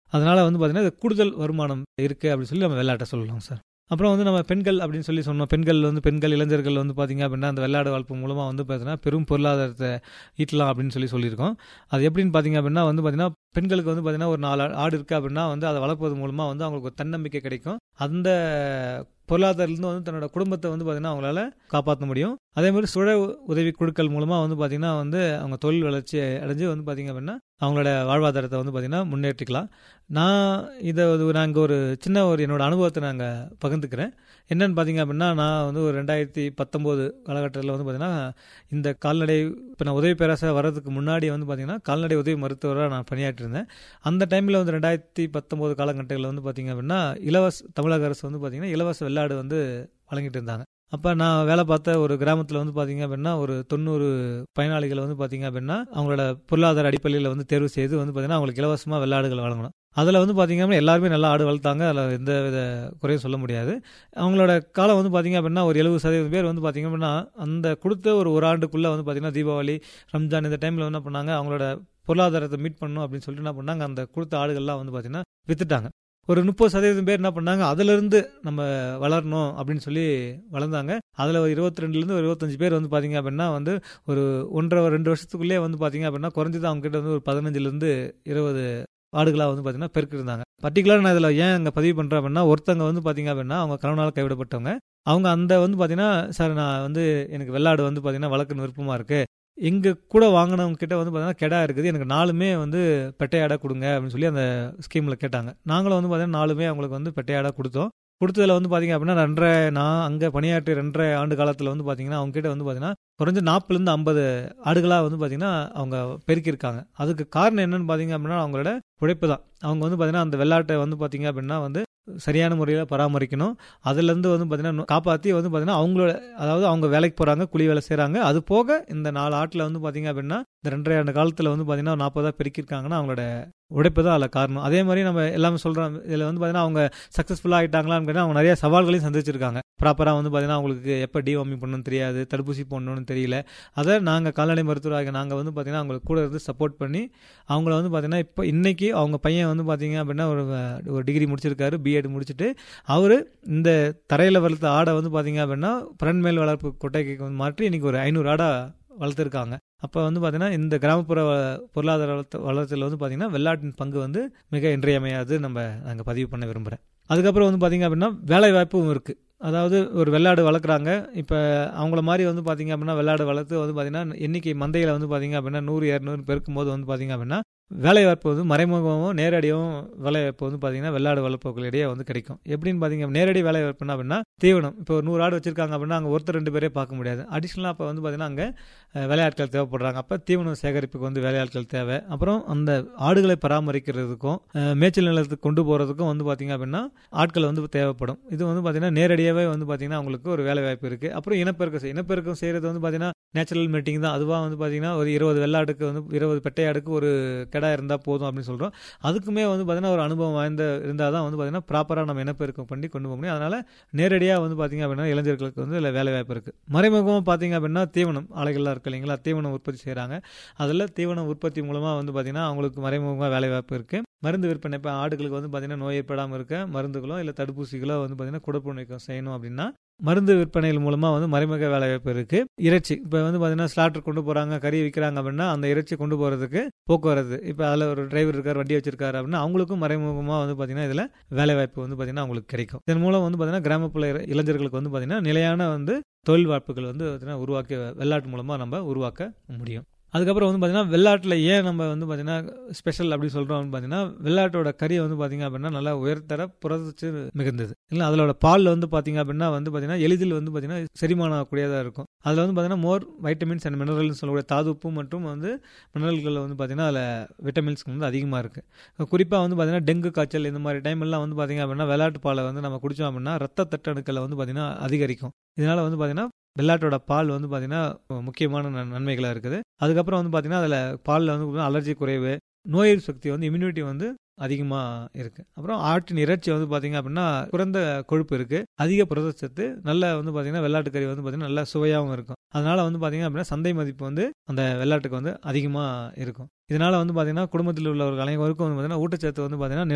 அதனால வந்து பார்த்தீங்கன்னா இது கூடுதல் வருமானம் இருக்குது அப்படின்னு சொல்லி நம்ம வெள்ளாட்டை சொல்லலாம் சார் அப்புறம் வந்து நம்ம பெண்கள் அப்படின்னு சொல்லி சொன்னோம் பெண்கள் வந்து பெண்கள் இளைஞர்கள் வந்து பார்த்தீங்க அப்படின்னா அந்த வெள்ளாடு வளர்ப்பு மூலமாக வந்து பார்த்தீங்கன்னா பெரும் பொருளாதாரத்தை ஈட்டலாம் அப்படின்னு சொல்லி சொல்லியிருக்கோம் அது எப்படின்னு பார்த்தீங்க அப்படின்னா வந்து பார்த்தீங்கன்னா பெண்களுக்கு வந்து பார்த்தீங்கன்னா ஒரு நாலு ஆடு இருக்குது அப்படின்னா வந்து அதை வளர்ப்பது மூலமாக வந்து அவங்களுக்கு ஒரு தன்னம்பிக்கை கிடைக்கும் அந்த பொருளாதாரத்துலேருந்து வந்து தன்னோட குடும்பத்தை வந்து பார்த்தீங்கன்னா அவங்களால காப்பாற்ற முடியும் அதே மாதிரி சுழ உதவி குழுக்கள் மூலமாக வந்து பார்த்தீங்கன்னா வந்து அவங்க தொழில் வளர்ச்சி அடைஞ்சு வந்து பார்த்தீங்க அப்படின்னா அவங்களோட வாழ்வாதாரத்தை வந்து பார்த்தீங்கன்னா முன்னேற்றிக்கலாம் நான் இதை நாங்கள் ஒரு சின்ன ஒரு என்னோட அனுபவத்தை நாங்கள் பகிர்ந்துக்கிறேன் என்னன்னு பார்த்தீங்க அப்படின்னா நான் வந்து ஒரு ரெண்டாயிரத்தி பத்தொம்போது காலகட்டத்தில் வந்து பார்த்தீங்கன்னா இந்த கால்நடை இப்போ நான் உதவி பேராசை வர்றதுக்கு முன்னாடி வந்து பார்த்தீங்கன்னா கால்நடை உதவி மருத்துவராக நான் பணியாற்றிருந்தேன் அந்த டைமில் வந்து ரெண்டாயிரத்தி பத்தொம்போது காலகட்டத்தில் வந்து பார்த்தீங்க அப்படின்னா இலவச தமிழக அரசு வந்து பார்த்தீங்கன்னா இலவச வெள்ளாடு வந்து வழங்கிட்டு இருந்தாங்க அப்போ நான் வேலை பார்த்த ஒரு கிராமத்தில் வந்து பார்த்தீங்க அப்படின்னா ஒரு தொண்ணூறு பயனாளிகளை வந்து பார்த்தீங்க அப்படின்னா அவங்களோட பொருளாதார அடிப்படையில் வந்து தேர்வு செய்து வந்து பார்த்தீங்கன்னா அவங்களுக்கு இலவசமாக வெள்ளாடுகள் வழங்கணும் அதில் வந்து பார்த்தீங்க அப்படின்னா எல்லாருமே நல்லா ஆடு வளர்த்தாங்க அதில் எந்த வித குறையும் சொல்ல முடியாது அவங்களோட காலம் வந்து பார்த்தீங்க அப்படின்னா ஒரு எழுபது சதவீதம் பேர் வந்து பார்த்தீங்க அப்படின்னா அந்த கொடுத்த ஒரு ஒரு ஆண்டுக்குள்ளே வந்து பார்த்தீங்கன்னா தீபாவளி ரம்ஜான் இந்த டைமில் என்ன பண்ணாங்க அவங்களோட பொருளாதாரத்தை மீட் பண்ணணும் அப்படின்னு சொல்லிட்டு என்ன பண்ணாங்க அந்த கொடுத்த ஆடுகள்லாம் வந்து பார்த்தீங்கன்னா வித்துட்டாங்க ஒரு முப்பது சதவீதம் பேர் என்ன பண்ணாங்க அதிலிருந்து நம்ம வளரணும் அப்படின்னு சொல்லி வளர்ந்தாங்க அதில் ஒரு இருபத்தி ரெண்டுலேருந்து ஒரு இருபத்தஞ்சு பேர் வந்து பார்த்தீங்க அப்படின்னா வந்து ஒரு ஒன்றரை ரெண்டு வருஷத்துக்குள்ளேயே வந்து பார்த்தீங்க அப்படின்னா குறைஞ்சது அவங்க கிட்ட வந்து ஒரு பதினஞ்சுலேருந்து இருபது ஆடுகளாக வந்து பார்த்தீங்கன்னா பெருக்கிருந்தாங்க பர்டிகுலர் நான் இதில் ஏன் அங்கே பதிவு பண்ணுறேன் அப்படின்னா ஒருத்தங்க வந்து பார்த்தீங்க அப்படின்னா அவங்க கணவனால் கைவிடப்பட்டவங்க அவங்க அந்த வந்து பார்த்தீங்கன்னா சார் நான் வந்து எனக்கு வெள்ளாடு வந்து பார்த்தீங்கன்னா வளர்க்கணும் விருப்பமாக இருக்குது எங்கள் கூட வாங்கினவங்க கிட்ட வந்து பார்த்தீங்கன்னா கெடா இருக்குது எனக்கு நாலுமே வந்து பெட்டையாடா கொடுங்க அப்படின்னு சொல்லி அந்த ஸ்கீமில் கேட்டாங்க நாங்களும் வந்து பார்த்தீங்கன்னா நாலுமே அவங்களுக்கு வந்து பெட்டையாடா கொடுத்தோம் கொடுத்ததில் வந்து பார்த்தீங்க அப்படின்னா ரெண்டரை நான் அங்கே பணியாற்றி ரெண்டரை ஆண்டு காலத்தில் வந்து பார்த்தீங்கன்னா அவங்க கிட்ட வந்து பார்த்தீங்கன்னா குறைஞ்ச நாற்பதுலேருந்து ஐம்பது ஆடுகளாக வந்து பார்த்தீங்கன்னா அவங்க பெருக்கியிருக்காங்க அதுக்கு காரணம் என்னன்னு பார்த்தீங்க அப்படின்னா அவங்களோட உழைப்பு தான் அவங்க வந்து பார்த்தீங்கன்னா அந்த வெள்ளாட்டை வந்து பார்த்தீங்க அப்படின்னா வந்து சரியான முறையில் பராமரிக்கணும் அதுலேருந்து வந்து பார்த்தீங்கன்னா காப்பாற்றி வந்து பார்த்தீங்கன்னா அவங்களோட அதாவது அவங்க வேலைக்கு போகிறாங்க குழி வேலை செய்கிறாங்க அது போக இந்த நாலு ஆட்டில் வந்து பார்த்தீங்க அப்படின்னா இந்த ரெண்டரை ஆண்டு காலத்தில் வந்து பார்த்தீங்கன்னா நாற்பதாக பெருக்கியிருக்காங்கன்னா அவங்களோட உழைப்பு தான் அதில் காரணம் அதே மாதிரி நம்ம எல்லாமே சொல்கிறோம் இதில் வந்து பார்த்தீங்கன்னா அவங்க சக்ஸஸ்ஃபுல்லாக ஆகிட்டாங்களான்னு கேட்டால் அவங்க நிறைய சவால்களையும் சந்திச்சிருக்காங்க ப்ராப்பராக வந்து பார்த்தீங்கன்னா அவங்களுக்கு எப்போ டிவார்மிங் பண்ணணும்னு தெரியாது தடுப்பூசி போடணும்னு தெரியல அதை நாங்கள் கால்நடை மருத்துவராக நாங்கள் வந்து பார்த்தீங்கன்னா அவங்களுக்கு கூட இருந்து சப்போர்ட் பண்ணி அவங்கள வந்து பார்த்தீங்கன்னா இப்போ இன்னைக்கு அவங்க பையன் வந்து பார்த்தீங்க அப்படின்னா ஒரு ஒரு டிகிரி முடிச்சிருக்காரு பிஎட் முடிச்சுட்டு அவர் இந்த தரையில் வளர்த்த ஆடை வந்து பார்த்தீங்க அப்படின்னா பரன் மேல் வளர்ப்பு கொட்டைக்கு வந்து மாற்றி இன்னைக்கு ஒரு ஐநூறு ஆடை வளர்த்துருக்காங்க அப்போ வந்து பார்த்தீங்கன்னா இந்த கிராமப்புற பொருளாதார வளர்த்த வளர்ச்சியில் வந்து பார்த்தீங்கன்னா வெள்ளாட்டின் பங்கு வந்து மிக இன்றியமையாது நம்ம நாங்கள் பதிவு பண்ண விரும்புகிறேன் அதுக்கப்புறம் வந்து பார்த்தீங்க அப்படின்னா வேலை வாய்ப்பும் இருக்குது அதாவது ஒரு வெள்ளாடு வளர்க்குறாங்க இப்போ அவங்கள மாதிரி வந்து பார்த்தீங்க அப்படின்னா வெள்ளாடு வளர்த்து வந்து பார்த்தீங்கன்னா எண்ணிக்கை மந்தையில் வந்து பார்த்தீங்க அப்படின்னா நூறு இரநூறு பெருக்கும் போது வந்து பார்த்தீங்க அப்படின்னா வேலைவாய்ப்பு வந்து மறைமுகமாகவும் நேரடியாகவும் வேலைவாய்ப்பு வந்து பார்த்தீங்கன்னா வெள்ளாடு வளர்ப்புகளிடையே வந்து கிடைக்கும் எப்படின்னு பார்த்தீங்க நேரடி வேலைவாய்ப்புனா அப்படின்னா தீவனம் இப்போ ஒரு நூறு ஆடு வச்சிருக்காங்க அப்படின்னா அங்கே ஒருத்தர் ரெண்டு பேரே பார்க்க முடியாது அடிஷ்னலாக அப்போ வந்து பார்த்தீங்கன்னா அங்கே வேலையாட்கள் தேவைப்படுறாங்க அப்போ தீவனம் சேகரிப்புக்கு வந்து வேலையாட்கள் தேவை அப்புறம் அந்த ஆடுகளை பராமரிக்கிறதுக்கும் மேய்ச்சல் நிலத்துக்கு கொண்டு போகிறதுக்கும் வந்து பார்த்தீங்க அப்படின்னா ஆட்கள் வந்து தேவைப்படும் இது வந்து பார்த்தீங்கன்னா நேரடியாகவே வந்து பார்த்தீங்கன்னா அவங்களுக்கு ஒரு வேலை வாய்ப்பு இருக்குது அப்புறம் இனப்பெருக்கம் இனப்பெருக்கம் செய்கிறது வந்து பார்த்தீங்கன்னா நேச்சுரல் மீட்டிங் தான் அதுவாக வந்து பார்த்தீங்கன்னா ஒரு இருபது வெள்ளாட்டுக்கு வந்து இருபது பெட்டையாடுக்கு ஒரு கெடா இருந்தால் போதும் அப்படின்னு சொல்கிறோம் அதுக்குமே வந்து பார்த்தீங்கன்னா ஒரு அனுபவம் வாய்ந்த இருந்தால் தான் வந்து பார்த்தீங்கன்னா ப்ராப்பராக நம்ம இனப்பெருக்கம் பண்ணி கொண்டு போக முடியும் அதனால் நேரடியாக வந்து பார்த்தீங்க அப்படின்னா இளைஞர்களுக்கு வந்து இதில் வேலை வாய்ப்பு இருக்குது மறைமுகமாக பார்த்தீங்க அப்படின்னா தீவனம் ஆலைகள்லாம் இருக்கு இல்லைங்களா தீவனம் உற்பத்தி செய்கிறாங்க அதில் தீவனம் உற்பத்தி மூலமாக வந்து பார்த்தீங்கன்னா அவங்களுக்கு மறைமுகமாக வேலை வாய்ப்பு இருக்குது மருந்து விற்பனை இப்போ ஆடுகளுக்கு வந்து பார்த்தீங்கன்னா நோய் ஏற்படாமல் இருக்க மருந்துகளோ இல்லை தடுப்பூசிகளோ வந்து பார்த்தீங்கன்னா குடப்பு நீக்கம் செய்யணும் அப்படின்னா மருந்து விற்பனைகள் மூலமாக வந்து மறைமுக வேலைவாய்ப்பு இருக்குது இறைச்சி இப்போ வந்து பார்த்தீங்கன்னா ஸ்லாட்டர் கொண்டு போகிறாங்க கறி விற்கிறாங்க அப்படின்னா அந்த இறைச்சி கொண்டு போகிறதுக்கு போக்குவரத்து இப்போ அதில் ஒரு டிரைவர் இருக்கார் வண்டி வச்சிருக்காரு அப்படின்னா அவங்களுக்கும் மறைமுகமாக வந்து பார்த்தீங்கன்னா இதில் வேலைவாய்ப்பு வந்து பார்த்தீங்கன்னா அவங்களுக்கு கிடைக்கும் இதன் மூலம் வந்து பார்த்தீங்கன்னா கிராமப்புற இளைஞர்களுக்கு வந்து பார்த்தீங்கன்னா நிலையான வந்து தொழில் வாய்ப்புகள் வந்து பார்த்தீங்கன்னா உருவாக்கி வெள்ளாட்டு மூலமாக நம்ம உருவாக்க முடியும் அதுக்கப்புறம் வந்து பார்த்தீங்கன்னா வெள்ளாட்டில் ஏன் நம்ம வந்து பார்த்தீங்கன்னா ஸ்பெஷல் அப்படி சொல்கிறோம் பார்த்தீங்கன்னா வெள்ளாட்டோட கறியை வந்து பார்த்தீங்க அப்படின்னா நல்லா உயர்தர புரதச்சு மிகுந்தது இல்லை அதோட பால் வந்து பார்த்தீங்க அப்படின்னா வந்து பார்த்தீங்கன்னா எளிதில் வந்து பார்த்தீங்கன்னா செரிமானம் ஆகக்கூடியதாக இருக்கும் அதில் வந்து பார்த்தீங்கன்னா மோர் வைட்டமின்ஸ் அண்ட் மினரல்னு சொல்லக்கூடிய தாதுப்பு மற்றும் வந்து மினரல்கள் வந்து பார்த்தீங்கன்னா அதில் விட்டமின்ஸ் வந்து அதிகமாக இருக்குது குறிப்பாக வந்து பார்த்தீங்கன்னா டெங்கு காய்ச்சல் இந்த மாதிரி டைம்லாம் வந்து பார்த்தீங்க அப்படின்னா வெள்ளாட்டு பாலை வந்து நம்ம குடித்தோம் அப்படின்னா ரத்த தட்டணுக்களை வந்து பார்த்தீங்கன்னா அதிகரிக்கும் இதனால் வந்து பார்த்தீங்கன்னா வெள்ளாட்டோட பால் வந்து பார்த்தீங்கன்னா முக்கியமான நன்மைகளாக இருக்குது அதுக்கப்புறம் வந்து பார்த்தீங்கன்னா அதில் பாலில் வந்து அலர்ஜி குறைவு நோய் எதிர்ப்பு சக்தி வந்து இம்யூனிட்டி வந்து அதிகமாக இருக்குது அப்புறம் ஆட்டின் இறைச்சி வந்து பார்த்தீங்க அப்படின்னா குறைந்த கொழுப்பு இருக்குது அதிக புரதச்சத்து நல்ல வந்து பார்த்தீங்கன்னா வெள்ளாட்டு கறி வந்து பார்த்தீங்கன்னா நல்ல சுவையாகவும் இருக்கும் அதனால் வந்து பார்த்தீங்க அப்படின்னா சந்தை மதிப்பு வந்து அந்த வெள்ளாட்டுக்கு வந்து அதிகமாக இருக்கும் இதனால் வந்து பார்த்தீங்கன்னா குடும்பத்தில் உள்ளவர்கள் அனைவருக்கும் வந்து பார்த்தீங்கன்னா ஊட்டச்சத்து வந்து பார்த்தீங்கன்னா